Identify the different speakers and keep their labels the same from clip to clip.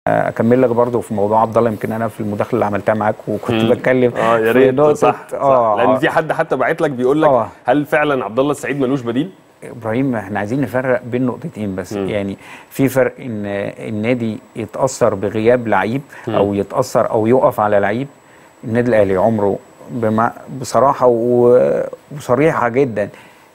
Speaker 1: اكمل لك برضو في موضوع عبد الله يمكن انا في المداخله اللي عملتها معاك وكنت
Speaker 2: مم.
Speaker 1: بتكلم
Speaker 2: اه يا
Speaker 1: في
Speaker 2: ريت
Speaker 1: نقطة-
Speaker 2: صح, صح
Speaker 1: اه
Speaker 2: لان
Speaker 1: آه.
Speaker 2: في حد حتى باعت لك بيقول لك
Speaker 1: آه.
Speaker 2: هل فعلا عبد الله السعيد ملوش بديل؟
Speaker 1: ابراهيم احنا عايزين نفرق بين نقطتين بس
Speaker 2: مم.
Speaker 1: يعني في فرق ان النادي يتاثر بغياب لعيب او يتاثر او يقف على لعيب النادي الاهلي عمره بما بصراحه و- وصريحه جدا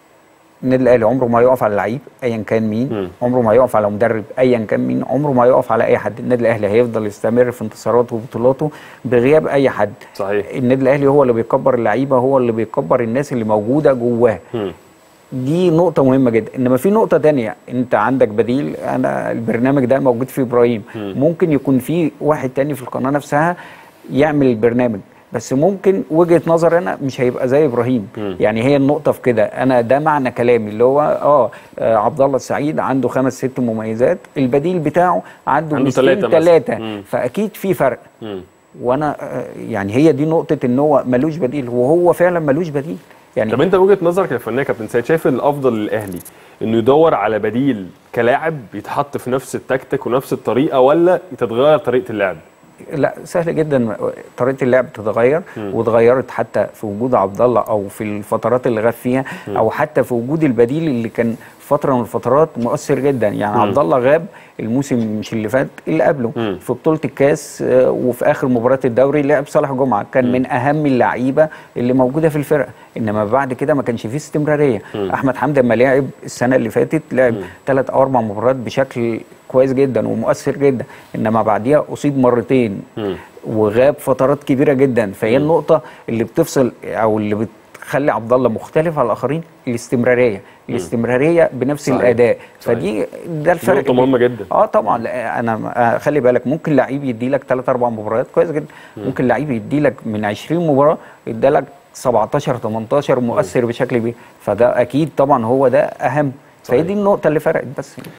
Speaker 1: النادي الاهلي عمره ما يقف على لعيب ايا كان مين
Speaker 2: مم.
Speaker 1: عمره ما يقف على مدرب ايا كان مين عمره ما يقف على اي حد النادي الاهلي هيفضل يستمر في انتصاراته وبطولاته بغياب اي حد
Speaker 2: صحيح
Speaker 1: النادي الاهلي هو اللي بيكبر اللعيبه هو اللي بيكبر الناس اللي موجوده جواه
Speaker 2: مم.
Speaker 1: دي نقطة مهمة جدا، إنما في نقطة تانية، أنت عندك بديل، أنا البرنامج ده موجود في إبراهيم،
Speaker 2: مم.
Speaker 1: ممكن يكون في واحد تاني في القناة نفسها يعمل البرنامج، بس ممكن وجهة نظر أنا مش هيبقى زي إبراهيم،
Speaker 2: مم.
Speaker 1: يعني هي النقطة في كده، أنا ده معنى كلامي اللي هو آه, آه عبد الله السعيد عنده خمس ست مميزات، البديل بتاعه عنده,
Speaker 2: عنده
Speaker 1: ميزتين
Speaker 2: تلاتة مثلا.
Speaker 1: تلاتة،
Speaker 2: مم.
Speaker 1: فأكيد في فرق.
Speaker 2: مم.
Speaker 1: وانا آه، يعني هي دي نقطه ان هو ملوش بديل وهو فعلا ملوش بديل يعني
Speaker 2: طب انت وجهه نظرك يا فنان كابتن سيد شايف ان الافضل للاهلي انه يدور على بديل كلاعب يتحط في نفس التكتيك ونفس الطريقه ولا تتغير طريقه اللعب؟
Speaker 1: لا سهل جدا طريقه اللعب تتغير
Speaker 2: مم.
Speaker 1: واتغيرت حتى في وجود عبد الله او في الفترات اللي غاب فيها او حتى في وجود البديل اللي كان فتره من الفترات مؤثر جدا يعني
Speaker 2: مم.
Speaker 1: عبد الله غاب الموسم مش اللي فات اللي قبله
Speaker 2: مم.
Speaker 1: في بطوله الكاس آه، وفي اخر مباراه الدوري لعب صالح جمعه كان من اهم اللعيبه اللي موجوده في الفرقه انما بعد كده ما كانش فيه استمراريه
Speaker 2: مم.
Speaker 1: احمد حمدي لما لعب السنه اللي فاتت لعب ثلاث او اربع مباريات بشكل كويس جدا ومؤثر جدا انما بعديها اصيب مرتين
Speaker 2: مم.
Speaker 1: وغاب فترات كبيره جدا فهي النقطه اللي بتفصل او اللي بتخلي عبد الله مختلف على الاخرين الاستمراريه الاستمراريه بنفس
Speaker 2: صحيح.
Speaker 1: الاداء
Speaker 2: صحيح.
Speaker 1: فدي ده الفرق
Speaker 2: نقطة مهمة جدا.
Speaker 1: اه طبعا لا، انا آه، خلي بالك ممكن لعيب يدي لك ثلاث اربع مباريات كويس جدا ممكن لعيب يدي لك من 20 مباراه يدي لك 17 18 مؤثر بشكل كبير فده اكيد طبعا هو ده اهم فهي
Speaker 2: صحيح.
Speaker 1: دي النقطه اللي فرقت بس